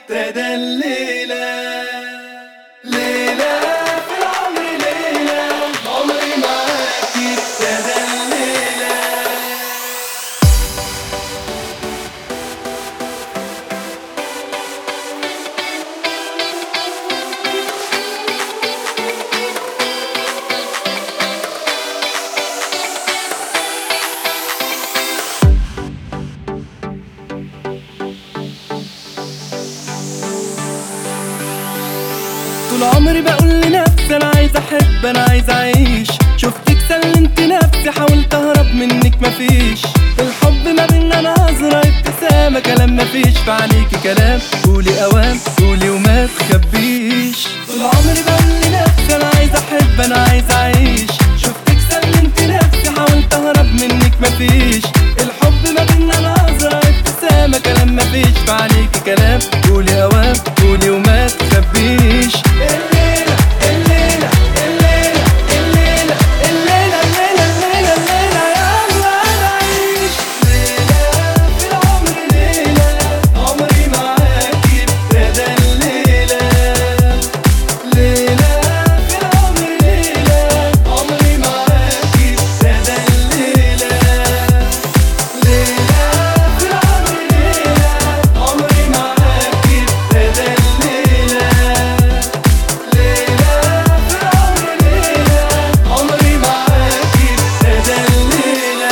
ابتدى الليلة ليلة في العمر ليلة عمري معاك ابتدى الليلة طول عمري بقول لنفسي انا عايز احب انا عايز اعيش شفتك سلمت نفسي حاولت اهرب منك مفيش الحب ما بينا نظرة ابتسامة كلام مفيش في عينيكي كلام قولي اوام قولي وما تخبيش طول عمري بقول لنفسي انا عايز احب انا عايز اعيش شفتك سلمت نفسي حاولت اهرب منك مفيش الحب ما بينا نظرة ابتسامة كلام مفيش في عينيكي كلام قولي اوام قولي وما تخبيش الليلة الليلة الليلة الليلة الليلة الليلة الليلة الليلة يلا نعيش ليلة في العمر ليلة عمري معاكي ابتدى الليلة ليلة في العمر ليلة عمري معاكي ابتدى الليلة ليلة في العمر ليلة عمري معاكي ابتدى الليلة ليلة في العمر ليلة عمري معاكي ابتدى الليلة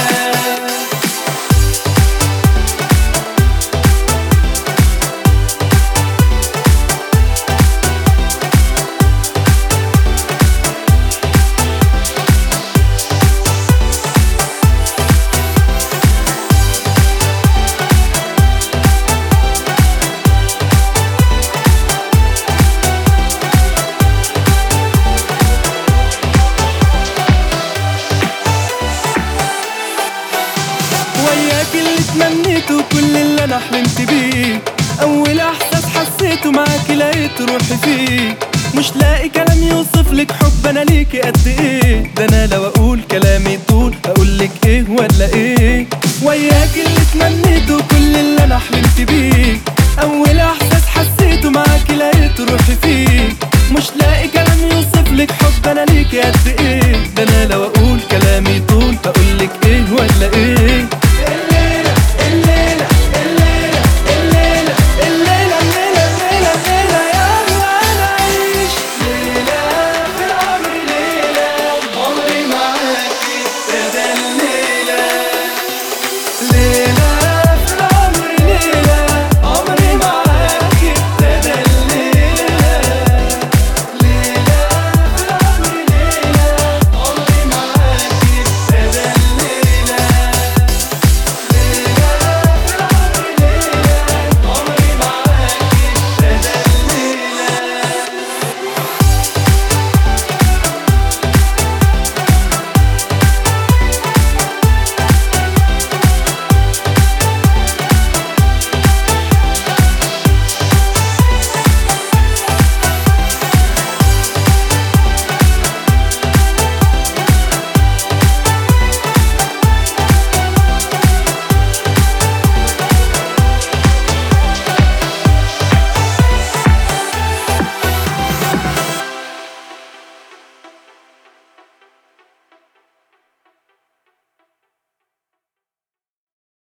وياك اللي تمنيته كل اللي انا حلمت بيه اول احساس حسيته معاك لقيت روحي فيه مش لاقي كلام يوصف لك حب انا ليكي قد ايه ده انا لو اقول كلامي طول اقول لك ايه ولا ايه وياك اللي تمنيته كل اللي انا حلمت بيه اول احساس حسيته معاك لقيت روحي فيه مش لاقي كلام يوصف لك حب انا ليكي قد ايه ده انا لو اقول كلامي طول